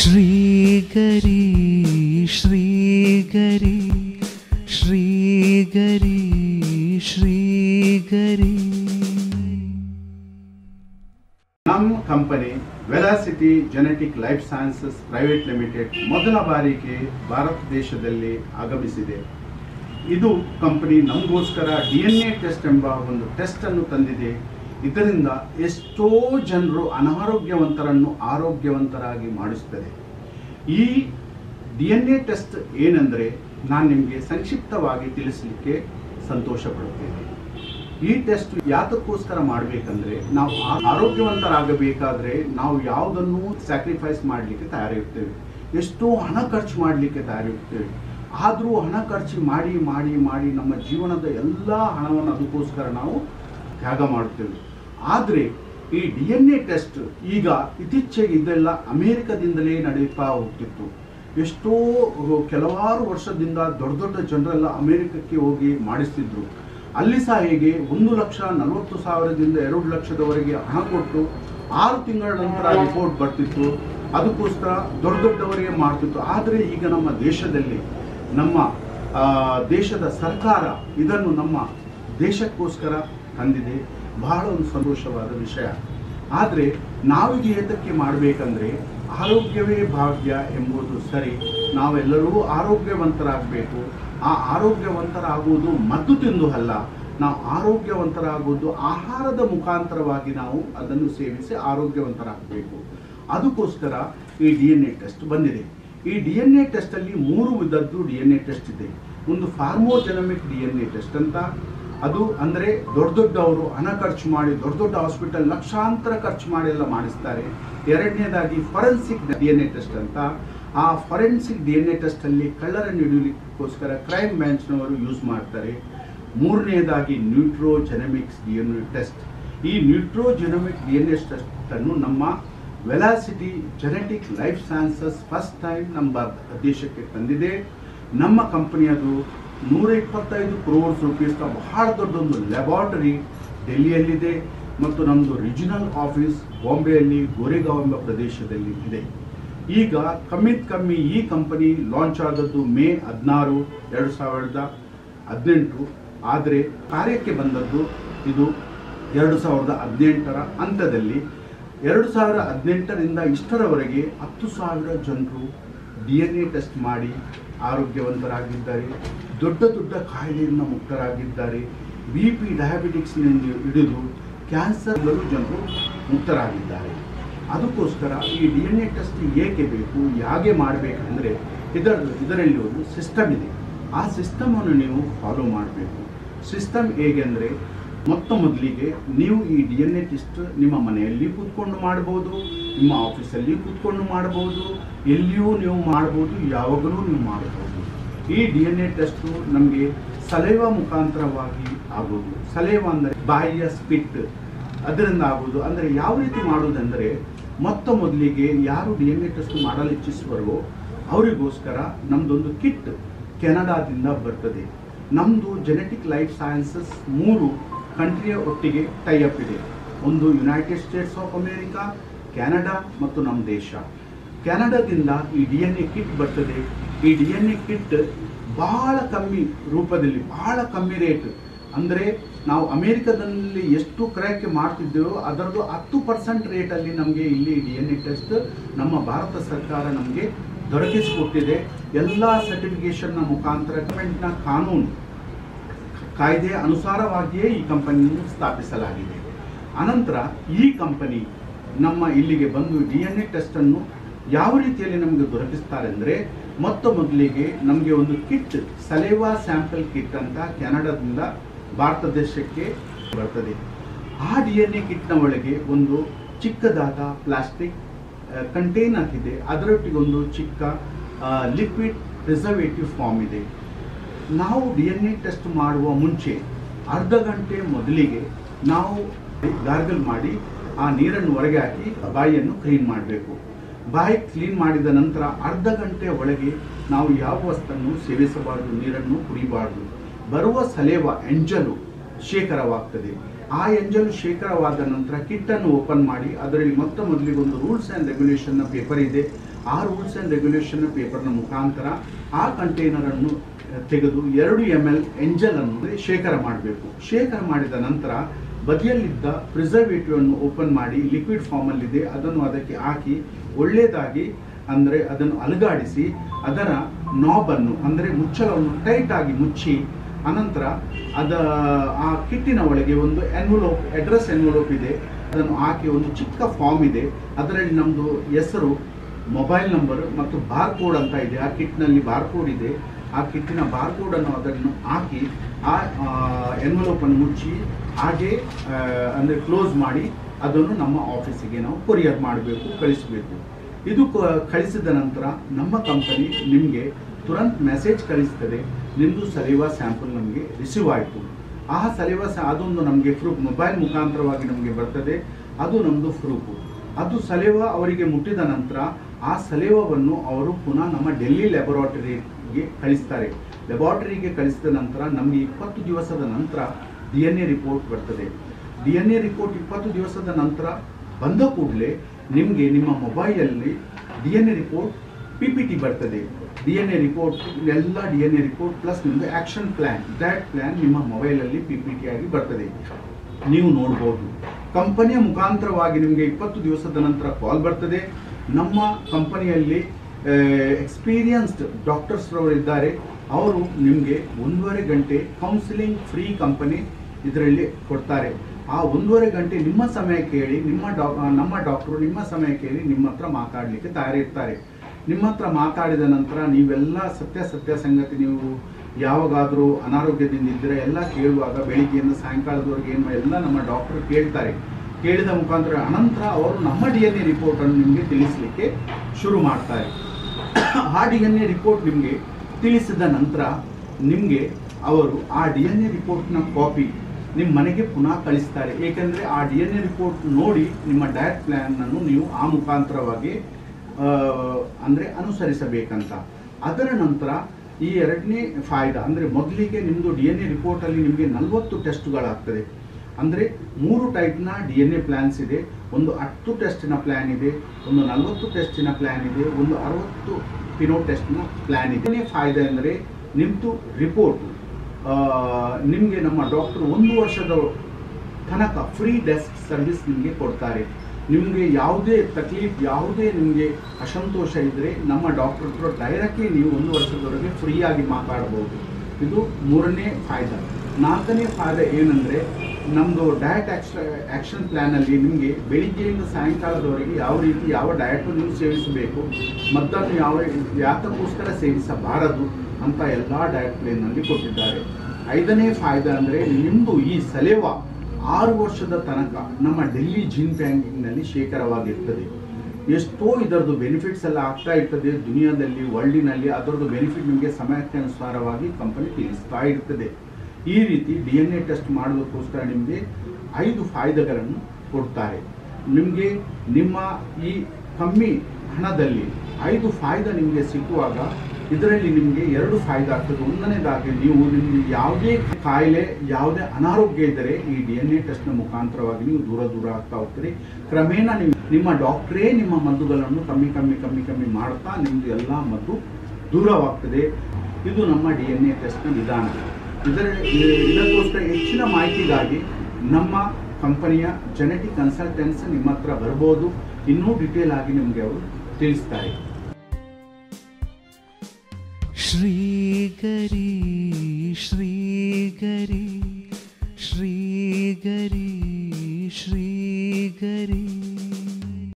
श्रीगरी श्रीगरी श्रीगरी श्रीगरी ನಮ್ಮ company velocity genetic life sciences private limited ಮೊದಲ ಬಾರಿಗೆ ಭಾರತ ದೇಶದಲ್ಲಿ ಆಗಮಿಸಿದೆ ಇದು ಕಂಪನಿ ನಮಗೋಸ್ಕರ ಡಿ ಎನ್ ಎ ಟೆಸ್ಟ್ ಎಂಬ ಒಂದು ಟೆಸ್ಟ್ ಅನ್ನು ತಂದಿದೆ ಇದರಿಂದ ಎಷ್ಟೋ ಜನರು ಅನಾರೋಗ್ಯವಂತರನ್ನು ಆರೋಗ್ಯವಂತರಾಗಿ ಮಾಡಿಸುತ್ತದೆ ಈ ಡಿ ಎನ್ ಎ ಟೆಸ್ಟ್ ಏನೆಂದರೆ ನಾನು ನಿಮಗೆ ಸಂಕ್ಷಿಪ್ತವಾಗಿ ತಿಳಿಸಲಿಕ್ಕೆ ಸಂತೋಷ ಪಡುತ್ತೇನೆ ಈ ಟೆಸ್ಟ್ ಯಾತಕ್ಕೋಸ್ಕರ ಮಾಡಬೇಕಂದ್ರೆ ನಾವು ಆ- ಆರೋಗ್ಯವಂತರಾಗಬೇಕಾದ್ರೆ ನಾವು ಯಾವುದನ್ನು ಸ್ಯಾಕ್ರಿಫೈಸ್ ಮಾಡಲಿಕ್ಕೆ ತಯಾರಿರ್ತೇವೆ ಎಷ್ಟೋ ಹಣ ಖರ್ಚು ಮಾಡಲಿಕ್ಕೆ ತಯಾರಿರ್ತೇವೆ ಆದರೂ ಹಣ ಖರ್ಚು ಮಾಡಿ ಮಾಡಿ ಮಾಡಿ ನಮ್ಮ ಜೀವನದ ಎಲ್ಲ ಹಣವನ್ನು ಅದಕ್ಕೋಸ್ಕರ ನಾವು ತ್ಯಾಗ ಮಾಡುತ್ತೇವೆ ಆದರೆ ಈ ಡಿ ಎನ್ ಎ ಟೆಸ್ಟ್ ಈಗ ಇತ್ತೀಚೆಗೆ ಇದೆಲ್ಲ ಅಮೇರಿಕದಿಂದಲೇ ನಡೆಯುತ್ತಾ ಹೋಗ್ತಿತ್ತು ಎಷ್ಟೋ ಕೆಲವಾರು ವರ್ಷದಿಂದ ದೊಡ್ಡ ದೊಡ್ಡ ಜನರೆಲ್ಲ ಅಮೇರಿಕಕ್ಕೆ ಹೋಗಿ ಮಾಡಿಸ್ತಿದ್ರು ಅಲ್ಲಿ ಸಹ ಹೇಗೆ ಒಂದು ಲಕ್ಷ ನಲವತ್ತು ಸಾವಿರದಿಂದ ಎರಡು ಲಕ್ಷದವರೆಗೆ ಹಣ ಕೊಟ್ಟು ಆರು ತಿಂಗಳ ನಂತರ ರಿಪೋರ್ಟ್ ಬರ್ತಿತ್ತು ಅದಕ್ಕೋಸ್ಕರ ದೊಡ್ಡ ದೊಡ್ಡವರಿಗೆ ಮಾಡ್ತಿತ್ತು ಆದರೆ ಈಗ ನಮ್ಮ ದೇಶದಲ್ಲಿ ನಮ್ಮ ಆ, ದೇಶದ ಸರ್ಕಾರ ಇದನ್ನು ನಮ್ಮ ದೇಶಕ್ಕೋಸ್ಕರ ತಂದಿದೆ ಬಹಳ ಒಂದು ಸಂತೋಷವಾದ ವಿಷಯ ಆದರೆ ನಾವೀಗ ಏತಕ್ಕೆ ಮಾಡಬೇಕಂದ್ರೆ ಆರೋಗ್ಯವೇ ಭಾಗ್ಯ ಎಂಬುದು ಸರಿ ನಾವೆಲ್ಲರೂ ಆರೋಗ್ಯವಂತರಾಗಬೇಕು ಆ ಆರೋಗ್ಯವಂತರಾಗುವುದು ಮದ್ದು ತಿಂದು ಅಲ್ಲ ನಾವು ಆರೋಗ್ಯವಂತರಾಗುವುದು ಆಹಾರದ ಮುಖಾಂತರವಾಗಿ ನಾವು ಅದನ್ನು ಸೇವಿಸಿ ಆರೋಗ್ಯವಂತರಾಗಬೇಕು ಅದಕ್ಕೋಸ್ಕರ ಈ ಡಿ ಎನ್ ಎ ಟೆಸ್ಟ್ ಬಂದಿದೆ ಈ ಡಿ ಎನ್ ಎ ಟೆಸ್ಟಲ್ಲಿ ಮೂರು ವಿಧದ್ದು ಡಿ ಎನ್ ಎ ಟೆಸ್ಟ್ ಇದೆ ಒಂದು pharmacogenomic D N A test ಅಂತ ಅದು ಅಂದರೆ ದೊಡ್ಡ ದೊಡ್ಡವರು ಹಣ ಖರ್ಚು ಮಾಡಿ ದೊಡ್ಡ ದೊಡ್ಡ ಹಾಸ್ಪಿಟಲ್ ಲಕ್ಷಾಂತರ ಖರ್ಚು ಮಾಡಿ ಎಲ್ಲ ಮಾಡಿಸ್ತಾರೆ ಎರಡನೇದಾಗಿ forensic D N A test ಅಂತ ಆ ಫೊರೆನ್ಸಿಕ್ ಡಿ ಎನ್ ಎ ಟೆಸ್ಟಲ್ಲಿ ಕಳ್ಳರನ್ನು ಹಿಡಿಯಲಿಕ್ಕೋಸ್ಕರ ಕ್ರೈಮ್ ಬ್ರಾಂಚ್ನವರು ಯೂಸ್ ಮಾಡ್ತಾರೆ ಮೂರನೇದಾಗಿ nutrigenomics D N A test ಈ ನ್ಯೂಟ್ರೋಜೆನಮಿಕ್ ಡಿ ಎನ್ ಎ ಟೆಸ್ಟನ್ನು ನಮ್ಮ velocity genetic life sciences first time ನಮ್ಮ ದೇಶಕ್ಕೆ ತಂದಿದೆ ನಮ್ಮ ಕಂಪನಿಯದು ನೂರ ಇಪ್ಪತ್ತೈದು ಕ್ರೋರ್ಸ್ ರುಪೀಸ್ನ ಬಹಳ ದೊಡ್ಡೊಂದು ಲ್ಯಾಬಾರ್ಟರಿ ಡೆಲ್ಲಿಯಲ್ಲಿದೆ ಮತ್ತು ನಮ್ಮದು ರಿಜಿನಲ್ ಆಫೀಸ್ ಬಾಂಬೆಯಲ್ಲಿ ಗೋರೆಗಾಂವ್ ಎಂಬ ಪ್ರದೇಶದಲ್ಲಿ ಇದೆ ಈಗ ಕಮ್ಮಿತ್ ಕಮ್ಮಿ ಈ ಕಂಪನಿ ಲಾಂಚ್ ಆದದ್ದು ಮೇ ಹದಿನಾರು ಎರಡು ಸಾವಿರದ ಹದಿನೆಂಟು ಆದರೆ ಕಾರ್ಯಕ್ಕೆ ಬಂದದ್ದು ಇದು ಎರಡು ಸಾವಿರದ ಹದಿನೆಂಟರ ಹಂತದಲ್ಲಿ ಎರಡು ಸಾವಿರ ಹದಿನೆಂಟರಿಂದ ಇಷ್ಟರವರೆಗೆ ಹತ್ತು ಸಾವಿರ ಜನರು ಡಿ ಎನ್ ಎ ಟೆಸ್ಟ್ ಮಾಡಿ ಆರೋಗ್ಯವಂತರಾಗಿದ್ದಾರೆ ದೊಡ್ಡ ದೊಡ್ಡ ಕಾಯಿಲೆಯಿಂದ ಮುಕ್ತರಾಗಿದ್ದಾರೆ ಬಿ ಪಿ ಡಯಾಬಿಟಿಕ್ಸ್ನಿಂದ ಹಿಡಿದು ಕ್ಯಾನ್ಸರ್ಗಳು ಜನರು ಮುಕ್ತರಾಗಿದ್ದಾರೆ ಅದಕ್ಕೋಸ್ಕರ ಈ ಡಿ ಎನ್ ಎ ಟೆಸ್ಟ್ ಏಕೆ ಬೇಕು ಹೇಗೆ ಮಾಡಬೇಕಂದ್ರೆ ಇದರ ಇದರಲ್ಲಿ ಒಂದು ಸಿಸ್ಟಮ್ ಇದೆ ಆ ಸಿಸ್ಟಮನ್ನು ನೀವು ಫಾಲೋ ಮಾಡಬೇಕು ಸಿಸ್ಟಮ್ ಹೇಗೆ ಅಂದರೆ ಮೊತ್ತ ಮೊದಲಿಗೆ ನೀವು ಈ ಡಿ ಎನ್ ಎ ಟೆಸ್ಟ್ ನಿಮ್ಮ ಮನೆಯಲ್ಲಿ ಕೂತ್ಕೊಂಡು ಮಾಡ್ಬೋದು ನಿಮ್ಮ ಆಫೀಸಲ್ಲಿ ಕೂತ್ಕೊಂಡು ಮಾಡ್ಬೋದು ಎಲ್ಲಿಯೂ ನೀವು ಮಾಡ್ಬೋದು ಯಾವಾಗಲೂ ನೀವು ಮಾಡ್ಬೋದು ಈ ಡಿ ಎನ್ ಎ ಟೆಸ್ಟು ನಮಗೆ ಸಲೈವ ಮುಖಾಂತರವಾಗಿ ಆಗೋದು ಸಲೈವ ಅಂದರೆ ಬಾಯಿಯ ಸ್ಪಿಟ್ ಅದರಿಂದ ಆಗೋದು ಅಂದರೆ ಯಾವ ರೀತಿ ಮಾಡೋದಂದರೆ ಮೊತ್ತ ಮೊದಲಿಗೆ ಯಾರು ಡಿ ಎನ್ ಎ ಟೆಸ್ಟ್ ಮಾಡಲು ಇಚ್ಛಿಸುವರೋ ಅವರಿಗೋಸ್ಕರ ನಮ್ಮದೊಂದು ಕಿಟ್ ಕೆನಡಾದಿಂದ ಬರ್ತದೆ ನಮ್ಮದು ಜೆನೆಟಿಕ್ ಲೈಫ್ ಸೈನ್ಸಸ್ ಮೂರು ಕಂಟ್ರಿಯ ಒಟ್ಟಿಗೆ ಟೈಅಪ್ ಇದೆ ಒಂದು United States of America Canada ಮತ್ತು ನಮ್ಮ ದೇಶ ಕೆನಡಾದಿಂದ ಈ ಡಿ ಎನ್ ಎ ಕಿಟ್ ಬರ್ತದೆ ಈ ಡಿ ಎನ್ ಎ ಕಿಟ್ ಬಹಳ ಕಮ್ಮಿ ರೂಪದಲ್ಲಿ ಬಹಳ ಕಮ್ಮಿ ರೇಟ್ ಅಂದರೆ ನಾವು ಅಮೇರಿಕಾದಲ್ಲಿ ಎಷ್ಟು ಕ್ರಯಕ್ಕೆ ಮಾಡ್ತಿದ್ದೇವೋ ಅದರದ್ದು ಹತ್ತು ಪರ್ಸೆಂಟ್ ರೇಟಲ್ಲಿ ನಮಗೆ ಇಲ್ಲಿ ಡಿ ಎನ್ ಎ ಟೆಸ್ಟ್ ನಮ್ಮ ಭಾರತ ಸರ್ಕಾರ ನಮಗೆ ದೊರಕಿಸಿಕೊಟ್ಟಿದೆ ಎಲ್ಲ ಸರ್ಟಿಫಿಕೇಷನ್ನ ಮುಖಾಂತರ ಗವರ್ಮೆಂಟ್ನ ಕಾನೂನು ಕಾಯ್ದೆಯ ಅನುಸಾರವಾಗಿಯೇ ಈ ಕಂಪನಿಯನ್ನು ಸ್ಥಾಪಿಸಲಾಗಿದೆ ಅನಂತರ ಈ ಕಂಪನಿ ನಮ್ಮ ಇಲ್ಲಿಗೆ ಬಂದು ಡಿ ಎನ್ ಎ ಟೆಸ್ಟನ್ನು ಯಾವ ರೀತಿಯಲ್ಲಿ ನಮಗೆ ದೊರಕಿಸ್ತಾರೆ ಅಂದರೆ ಮೊತ್ತ ಮೊದಲಿಗೆ ನಮಗೆ ಒಂದು ಕಿಟ್ ಸಲೇವಾ ಸ್ಯಾಂಪಲ್ ಕಿಟ್ ಅಂತ ಕೆನಡಾದಿಂದ ಭಾರತ ದೇಶಕ್ಕೆ ಬರ್ತದೆ ಆ ಡಿ ಎನ್ ಎ ಕಿಟ್ನ ಒಳಗೆ ಒಂದು ಚಿಕ್ಕದಾದ ಪ್ಲಾಸ್ಟಿಕ್ ಕಂಟೈನರ್ ಇದೆ ಅದರೊಟ್ಟಿಗೆ ಒಂದು ಚಿಕ್ಕ ಲಿಕ್ವಿಡ್ ಪ್ರಿಸರ್ವೇಟಿವ್ ಫಾರ್ಮ್ ಇದೆ ನಾವು ಡಿ ಎನ್ ಎ ಟೆಸ್ಟ್ ಮಾಡುವ ಮುಂಚೆ ಅರ್ಧ ಗಂಟೆ ಮೊದಲಿಗೆ ನಾವು ಗಾರ್ಗಲ್ ಮಾಡಿ ಆ ನೀರನ್ನು ಹೊರಗೆ ಹಾಕಿ ಬಾಯಿಯನ್ನು ಕ್ಲೀನ್ ಮಾಡಬೇಕು ಬಾಯಿ ಕ್ಲೀನ್ ಮಾಡಿದ ನಂತರ ಅರ್ಧ ಗಂಟೆ ಒಳಗೆ ನಾವು ಯಾವ ವಸ್ತನ್ನು ಸೇವಿಸಬಾರದು ನೀರನ್ನು ಕುಡಿಬಾರದು ಬರುವ ಸಲೇವ ಎಂಜಲು ಶೇಖರವಾಗ್ತದೆ ಆ ಎಂಜಲು ಶೇಖರವಾದ ನಂತರ ಕಿಟ್ಟನ್ನು ಓಪನ್ ಮಾಡಿ ಅದರಲ್ಲಿ ಮೊತ್ತ ಮೊದಲಿಗೆ ಒಂದು ರೂಲ್ಸ್ ಆ್ಯಂಡ್ ರೆಗ್ಯುಲೇಷನ್ನ ಪೇಪರ್ ಇದೆ ಆ ರೂಲ್ಸ್ ಆ್ಯಂಡ್ ರೆಗ್ಯುಲೇಷನ್ ಪೇಪರ್ನ ಮುಖಾಂತರ ಆ ಕಂಟೈನರನ್ನು ತೆಗೆದು ಎರಡು ಎಮ್ ಎಲ್ ಎಂಜಲನ್ನು ಶೇಖರ ಮಾಡಬೇಕು ಶೇಖರ ಮಾಡಿದ ನಂತರ ಬದಿಯಲ್ಲಿದ್ದ ಪ್ರಿಸರ್ವೇಟಿವ್ ಅನ್ನು ಓಪನ್ ಮಾಡಿ ಲಿಕ್ವಿಡ್ ಫಾರ್ಮಲ್ಲಿದೆ ಅದನ್ನು ಅದಕ್ಕೆ ಹಾಕಿ ಒಳ್ಳೆಯದಾಗಿ ಅಂದರೆ ಅದನ್ನು ಅಲುಗಾಡಿಸಿ ಅದರ ನಾಬನ್ನು ಅಂದರೆ ಮುಚ್ಚಳವನ್ನು ಟೈಟ್ ಆಗಿ ಮುಚ್ಚಿ ಅನಂತರ ಅದ ಆ ಕಿಟ್ಟಿನ ಒಳಗೆ ಒಂದು ಎನ್ವಲೋಪ್ ಅಡ್ರೆಸ್ ಎನ್ವಲೋಪ್ ಇದೆ ಅದನ್ನು ಹಾಕಿ ಒಂದು ಚಿಕ್ಕ ಫಾರ್ಮ್ ಇದೆ ಅದರಲ್ಲಿ ನಮ್ಮದು ಹೆಸರು ಮೊಬೈಲ್ ನಂಬರ್ ಮತ್ತು ಬಾರ್ ಕೋಡ್ ಅಂತ ಇದೆ ಆ ಕಿಟ್ನಲ್ಲಿ ಬಾರ್ ಕೋಡ್ ಇದೆ ಆ ಕಿಟ್ಟಿನ ಬಾರ್ ಕೋಡನ್ನು ಅದನ್ನು ಹಾಕಿ ಆ ಎನ್ವಲೋಪನ್ನು ಮುಚ್ಚಿ ಹಾಗೆ ಅಂದರೆ ಕ್ಲೋಸ್ ಮಾಡಿ ಅದನ್ನು ನಮ್ಮ ಆಫೀಸಿಗೆ ನಾವು ಕೊರಿಯರ್ ಮಾಡಬೇಕು ಕಳಿಸಬೇಕು ಇದು ಕ- ಕಳಿಸಿದ ನಂತರ ನಮ್ಮ ಕಂಪನಿ ನಿಮಗೆ ತುರಂತ್ ಮೆಸೇಜ್ ಕಳಿಸ್ತದೆ ನಿಮ್ಮದು ಸಲೀವಾ ಸ್ಯಾಂಪಲ್ ನಮಗೆ ರಿಸೀವ್ ಆಯಿತು ಆ ಸಲೀವಾ ಸ ಅದೊಂದು ನಮಗೆ ಪ್ರೂಫ್ ಮೊಬೈಲ್ ಮುಖಾಂತರವಾಗಿ ನಮಗೆ ಬರ್ತದೆ ಅದು ನಮ್ಮದು ಪ್ರೂಫು ಅದು ಸಲೇವ ಅವರಿಗೆ ಮುಟ್ಟಿದ ನಂತರ ಆ ಸಲೇವವನ್ನು ಅವರು ಪುನಃ ನಮ್ಮ ಡೆಲ್ಲಿ ಲ್ಯಾಬೊರೇಟರಿಗೆ ಕಳಿಸ್ತಾರೆ ಲ್ಯಾಬೊರೇಟರಿಗೆ ಕಳಿಸಿದ ನಂತರ ನಮಗೆ ಇಪ್ಪತ್ತು ದಿವಸದ ನಂತರ ಡಿ ಎನ್ ಎ ರಿಪೋರ್ಟ್ ಬರ್ತದೆ ಡಿ ಎನ್ ಎ ರಿಪೋರ್ಟ್ ಇಪ್ಪತ್ತು ದಿವಸದ ನಂತರ ಬಂದ ಕೂಡಲೇ ನಿಮಗೆ ನಿಮ್ಮ ಮೊಬೈಲಲ್ಲಿ D N A report P P T ಬರ್ತದೆ ಡಿ ಎನ್ ಎ ರಿಪೋರ್ಟ್ ಎಲ್ಲ D N A report plus ನಿಮ್ಮದು ಆ್ಯಕ್ಷನ್ ಪ್ಲ್ಯಾನ್ ದ್ಯಾಟ್ ಪ್ಲ್ಯಾನ್ ನಿಮ್ಮ ಮೊಬೈಲಲ್ಲಿ ಪಿ ಪಿ ಟಿ ಆಗಿ ಬರ್ತದೆ ನೀವು ನೋಡ್ಬೋದು ಕಂಪನಿಯ ಮುಖಾಂತರವಾಗಿ ನಿಮಗೆ ಇಪ್ಪತ್ತು ದಿವಸದ ನಂತರ ಕಾಲ್ ಬರ್ತದೆ ನಮ್ಮ ಕಂಪನಿಯಲ್ಲಿ ಎಕ್ಸ್ಪೀರಿಯನ್ಸ್ಡ್ ಡಾಕ್ಟರ್ಸ್ರವರು ಇದ್ದಾರೆ ಅವರು ನಿಮಗೆ ಒಂದೂವರೆ ಗಂಟೆ ಕೌನ್ಸಿಲಿಂಗ್ ಫ್ರೀ ಕಂಪನಿ ಇದರಲ್ಲಿ ಕೊಡ್ತಾರೆ ಆ ಒಂದೂವರೆ ಗಂಟೆ ನಿಮ್ಮ ಸಮಯ ಕೇಳಿ ನಿಮ್ಮ ಡಾ ನಮ್ಮ ಡಾಕ್ಟರು ನಿಮ್ಮ ಸಮಯ ಕೇಳಿ ನಿಮ್ಮ ಹತ್ರ ಮಾತಾಡಲಿಕ್ಕೆ ತಯಾರಿರ್ತಾರೆ ನಿಮ್ಮ ಹತ್ರ ಮಾತಾಡಿದ ನಂತರ ನೀವೆಲ್ಲ ಸತ್ಯಾಸತ್ಯ ಸಂಗತಿ ನೀವು ಯಾವಾಗಾದರೂ ಅನಾರೋಗ್ಯದಿಂದ ಇದ್ದರೆ ಎಲ್ಲ ಕೇಳುವಾಗ ಬೆಳಿಗ್ಗೆಯಿಂದ ಸಾಯಂಕಾಲದವರೆಗೆ ಏನು ಎಲ್ಲ ನಮ್ಮ ಡಾಕ್ಟರ್ ಕೇಳ್ತಾರೆ ಕೇಳಿದ ಮುಖಾಂತರ ಅನಂತರ ಅವರು ನಮ್ಮ ಡಿ ಎನ್ ಎ ರಿಪೋರ್ಟನ್ನು ನಿಮಗೆ ತಿಳಿಸಲಿಕ್ಕೆ ಶುರು ಮಾಡ್ತಾರೆ ಆ ಡಿ ಎನ್ ಎ ರಿಪೋರ್ಟ್ ನಿಮಗೆ ತಿಳಿಸಿದ ನಂತರ ನಿಮಗೆ ಅವರು ಆ ಡಿ ಎನ್ ಎ ರಿಪೋರ್ಟ್ನ ಕಾಪಿ ನಿಮ್ಮ ಮನೆಗೆ ಪುನಃ ಕಳಿಸ್ತಾರೆ ಏಕೆಂದರೆ ಆ ಡಿ ಎನ್ ಎ ರಿಪೋರ್ಟ್ ನೋಡಿ ನಿಮ್ಮ ಡಯಟ್ ಪ್ಲ್ಯಾನನ್ನು ನೀವು ಆ ಮುಖಾಂತರವಾಗಿ ಅಂದರೆ ಅನುಸರಿಸಬೇಕಂತ ಅದರ ನಂತರ ಈ ಎರಡನೇ ಫಾಯ್ದಾ ಅಂದರೆ ಮೊದಲಿಗೆ ನಿಮ್ಮದು ಡಿ ಎನ್ ಎ ರಿಪೋರ್ಟಲ್ಲಿ ನಿಮಗೆ ನಲವತ್ತು ಟೆಸ್ಟ್ಗಳಾಗ್ತದೆ ಅಂದರೆ ಮೂರು ಟೈಪ್ನ ಡಿ ಎನ್ ಎ ಪ್ಲ್ಯಾನ್ಸ್ ಇದೆ ಒಂದು ಹತ್ತು ಟೆಸ್ಟಿನ ಪ್ಲ್ಯಾನ್ ಇದೆ ಒಂದು ನಲವತ್ತು ಟೆಸ್ಟಿನ ಪ್ಲ್ಯಾನ್ ಇದೆ ಒಂದು ಅರವತ್ತು ಪಿನೋ ಟೆಸ್ಟ್ನ ಪ್ಲ್ಯಾನ್ ಇದೆ ಇದನ್ನೇ ಫಾಯ್ದಾ ಅಂದರೆ ನಿಮ್ಮದು ರಿಪೋರ್ಟು ನಿಮಗೆ ನಮ್ಮ ಡಾಕ್ಟರ್ ಒಂದು ವರ್ಷದ ತನಕ ಫ್ರೀ ಡೆಸ್ಕ್ ಸರ್ವಿಸ್ ನಿಮಗೆ ಕೊಡ್ತಾರೆ ನಿಮಗೆ ಯಾವುದೇ ತಕ್ಲೀಫ್ ಯಾವುದೇ ನಿಮಗೆ ಅಸಂತೋಷ ಇದ್ದರೆ ನಮ್ಮ ಡಾಕ್ಟರ್ ಹತ್ರ ಡೈರೆಕ್ಟ್ಲಿ ನೀವು ಒಂದು ವರ್ಷದವರೆಗೆ ಫ್ರೀಯಾಗಿ ಮಾತಾಡ್ಬೋದು ಇದು ಮೂರನೇ ಫಾಯ್ದಾ ನಾಲ್ಕನೇ ಫಾಯ್ದಾ ಏನಂದರೆ ನಮ್ಮದು ಡಯಟ್ ಆಕ್ಷ ಆ್ಯಕ್ಷನ್ ಪ್ಲ್ಯಾನಲ್ಲಿ ನಿಮಗೆ ಬೆಳಿಗ್ಗೆಯಿಂದ ಸಾಯಂಕಾಲದವರೆಗೆ ಯಾವ ರೀತಿ ಯಾವ ಡಯಟು ನೀವು ಸೇವಿಸಬೇಕು ಮದ್ದನ್ನು ಯಾವ ಯಾತಕ್ಕೋಸ್ಕರ ಸೇವಿಸಬಾರದು ಅಂತ ಎಲ್ಲ ಡಯಟ್ ಪ್ಲೇನಲ್ಲಿ ಕೊಟ್ಟಿದ್ದಾರೆ ಐದನೇ ಫಾಯ್ದಾ ಅಂದರೆ ನಿಮ್ಮದು ಈ ಸಲೇವಾ ಆರು ವರ್ಷದ ತನಕ ನಮ್ಮ ಡೆಲ್ಲಿ ಜೀನ್ ಬ್ಯಾಂಕಿಂಗ್ನಲ್ಲಿ ಶೇಖರವಾಗಿರ್ತದೆ ಎಷ್ಟೋ ಇದರದ್ದು ಬೆನಿಫಿಟ್ಸ್ ಎಲ್ಲ ಆಗ್ತಾ ಇರ್ತದೆ ದುನಿಯಾದಲ್ಲಿ ವರ್ಲ್ಡಿನಲ್ಲಿ ಅದರದ್ದು ಬೆನಿಫಿಟ್ ನಿಮಗೆ ಸಮಯಕ್ಕೆ ಅನುಸಾರವಾಗಿ ಕಂಪನಿ ತಿಳಿಸ್ತಾ ಇರ್ತದೆ ಈ ರೀತಿ ಡಿ ಎನ್ ಎ ಟೆಸ್ಟ್ ಮಾಡೋದಕ್ಕೋಸ್ಕರ ನಿಮಗೆ ಐದು ಫಾಯ್ದೆಗಳನ್ನು ಕೊಡ್ತಾರೆ ನಿಮಗೆ ನಿಮ್ಮ ಈ ಕಮ್ಮಿ ಹಣದಲ್ಲಿ ಐದು ಫಾಯ್ದೆ ನಿಮಗೆ ಸಿಕ್ಕುವಾಗ ಇದರಲ್ಲಿ ನಿಮಗೆ ಎರಡು ಫಾಯ್ದೆ ಆಗ್ತದೆ ಒಂದನೇದಾಗಿ ನೀವು ನಿಮಗೆ ಯಾವುದೇ ಕಾಯಿಲೆ ಯಾವುದೇ ಅನಾರೋಗ್ಯ ಇದ್ದರೆ ಈ ಡಿ ಎನ್ ಎ ಟೆಸ್ಟ್ನ ಮುಖಾಂತರವಾಗಿ ನೀವು ದೂರ ದೂರ ಆಗ್ತಾ ಹೋಗ್ತೀರಿ ಕ್ರಮೇಣ ನೀವು ನಿಮ್ಮ ಡಾಕ್ಟ್ರೇ ನಿಮ್ಮ ಮದ್ದುಗಳನ್ನು ಕಮ್ಮಿ ಕಮ್ಮಿ ಕಮ್ಮಿ ಕಮ್ಮಿ ಮಾಡ್ತಾ ನಿಮ್ಮದು ಎಲ್ಲ ಮದ್ದು ದೂರವಾಗ್ತದೆ ಇದು ನಮ್ಮ ಡಿ ಎನ್ ಎ ಟೆಸ್ಟ್ನ ವಿಧಾನ ಇದರ ಇದಕ್ಕೋಸ್ಕರ ಹೆಚ್ಚಿನ ಮಾಹಿತಿಗಾಗಿ ನಮ್ಮ ಕಂಪನಿಯ ಜೆನೆಟಿಕ್ ಕನ್ಸಲ್ಟೆನ್ಸ್ ನಿಮ್ಮ ಹತ್ರ ಬರ್ಬೋದು ಇನ್ನೂ ಡಿಟೇಲ್ ಆಗಿ ನಿಮಗೆ ಅವರು ತಿಳಿಸ್ತಾರೆ श्रीकरी श्री